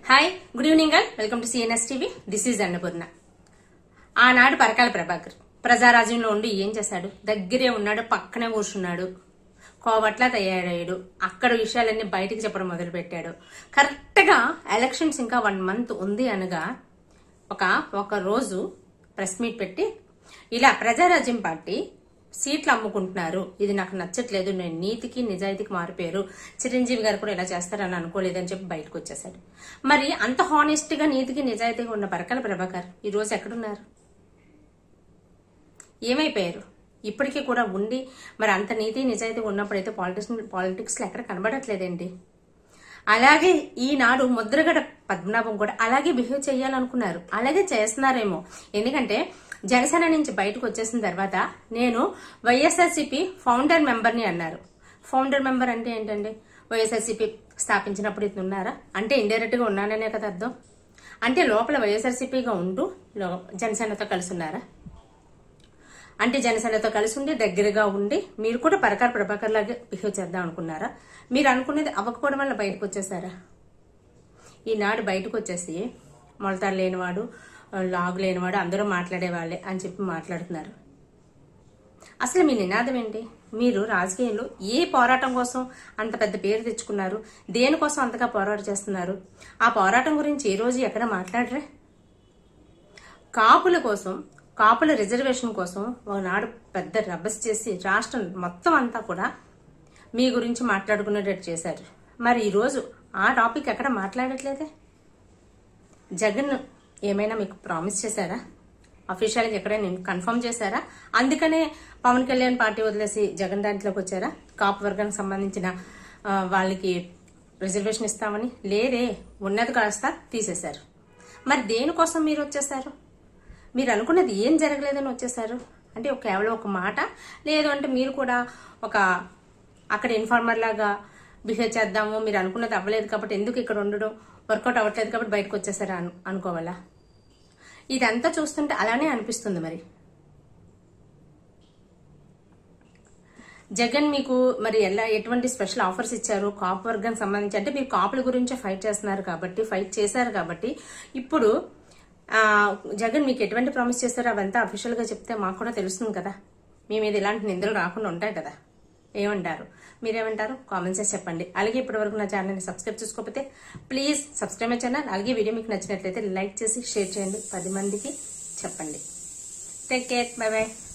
hi good evening all welcome to CNS TV this is Annapurna ఆనాడు పరకాల ప్రభాకర్ ప్రజారాజ్యంలో ఉండి ఏం చేశాడు దగ్గరే ఉన్నాడు పక్కనే కూర్చున్నాడు కోవట్లా తయారయ్యాడు అక్కడ విషయాలన్నీ బయటికి చెప్పడం మొదలు పెట్టాడు కరెక్ట్ గా ఎలక్షన్స్ ఇంకా వన్ మంత్ ఉంది అనగా ఒక ఒక రోజు ప్రెస్ మీట్ పెట్టి ఇలా ప్రజారాజ్యం పార్టీ సీట్లు అమ్ముకుంటున్నారు ఇది నాకు నచ్చట్లేదు నేను నీతికి నిజాయితీకి మారిపోయారు చిరంజీవి గారు కూడా ఇలా చేస్తారని అనుకోలేదని చెప్పి బయటకు వచ్చేసాడు మరి అంత హానెస్ట్ గా నీతికి నిజాయితీగా ఉన్న పరకాల ప్రభాకర్ ఈ రోజు ఎక్కడున్నారు ఏమైపోయారు ఇప్పటికీ కూడా ఉండి మరి అంత నీతి నిజాయితీ ఉన్నప్పుడైతే పాలిటిక్స్ పాలిటిక్స్ లో ఎక్కడ కనబడట్లేదండి అలాగే ఈనాడు ముద్రగడ పద్మనాభం కూడా అలాగే బిహేవ్ చేయాలనుకున్నారు అలాగే చేస్తున్నారేమో ఎందుకంటే జనసేన నుంచి బయటకు వచ్చేసిన తర్వాత నేను వైఎస్ఆర్సీపీ ఫౌండర్ మెంబర్ని అన్నారు ఫౌండర్ మెంబర్ అంటే ఏంటండి వైఎస్ఆర్సీపీ స్థాపించినప్పుడు ఇతను ఉన్నారా అంటే ఇండైరెక్ట్ గా ఉన్నాననే కదా అర్థం అంటే లోపల వైఎస్ఆర్సీపీగా ఉంటూ లో- జనసేనతో కలిసి ఉన్నారా అంటే జనసేనతో కలిసి ఉండి దగ్గరగా ఉండి మీరు కూడా పరకార ప్రభాకర్ లాగా బిహేవ్ చేద్దాం అనుకున్నారా మీరు అనుకునేది అవ్వకపోవడం వల్ల బయటకు వచ్చేసారా ఈనాడు బయటకు వచ్చేసి మొలతాడు లేనివాడు లాగు లేనివాడు అందరూ మాట్లాడేవాళ్ళే అని చెప్పి మాట్లాడుతున్నారు అసలు మీ నినాదం ఏంటి మీరు రాజకీయంలో ఏ పోరాటం కోసం అంత పెద్ద పేరు తెచ్చుకున్నారు దేనికోసం అంతగా పోరాటం చేస్తున్నారు ఆ పోరాటం గురించి ఏ రోజు ఎక్కడ మాట్లాడరే కాపుల కోసం కాపుల రిజర్వేషన్ కోసం ఒకనాడు పెద్ద రబ్బస్ చేసి రాష్ట్రం మొత్తం అంతా కూడా మీ గురించి మాట్లాడుకునేటట్టు చేశారు మరి ఈరోజు ఆ టాపిక్ ఎక్కడ మాట్లాడట్లేదే జగన్ ఏమైనా మీకు ప్రామిస్ చేశారా అఫీషియల్గా ఎక్కడైనా కన్ఫర్మ్ చేశారా అందుకనే పవన్ కళ్యాణ్ పార్టీ వదిలేసి జగన్ దాంట్లోకి వచ్చారా కాపు వర్గానికి సంబంధించిన ఆ, వాళ్ళకి రిజర్వేషన్ ఇస్తామని లేదే ఉన్నది కాస్త తీసేశారు మరి దేనికోసం మీరు వచ్చేసారు మీరు అనుకున్నది ఏం జరగలేదని వచ్చేసారు అంటే ఒక- కేవలం ఒక మాట లేదు అంటే మీరు కూడా ఒక అక్కడ ఇన్ఫార్మర్ లాగా బిహేవ్ చేద్దాము మీరు అనుకున్నది అవ్వలేదు కాబట్టి ఎందుకు ఇక్కడ ఉండడం వర్కౌట్ అవ్వట్లేదు కాబట్టి బయటకు వచ్చేసారా అను అనుకోవాలా ఇదంతా చూస్తుంటే అలానే అనిపిస్తుంది మరి జగన్ మీకు మరి ఎలా ఎటువంటి స్పెషల్ ఆఫర్స్ ఇచ్చారు కాపు వర్గానికి సంబంధించి అంటే మీరు కాపుల గురించే ఫైట్ చేస్తున్నారు కాబట్టి ఫైట్ చేశారు కాబట్టి ఇప్పుడు ఆ, జగన్ మీకు ఎటువంటి ప్రామిస్ చేస్తారో అవంతా అఫీషియల్ గా చెప్తే మాకు కూడా తెలుస్తుంది కదా మీ మీద ఇలాంటి నిందలు రాకుండా ఉంటాయి కదా ఏమంటారు మీరేమంటారు కామెంట్స్ చేసి చెప్పండి అలాగే ఇప్పటి వరకు నా ఛానల్ని సబ్స్క్రైబ్ చేసుకోకపోతే ప్లీజ్ సబ్స్క్రైబ్ మై ఛానల్ అలాగే వీడియో మీకు నచ్చినట్లయితే లైక్ చేసి షేర్ చేయండి పది మందికి చెప్పండి టేక్ కేర్ బై బై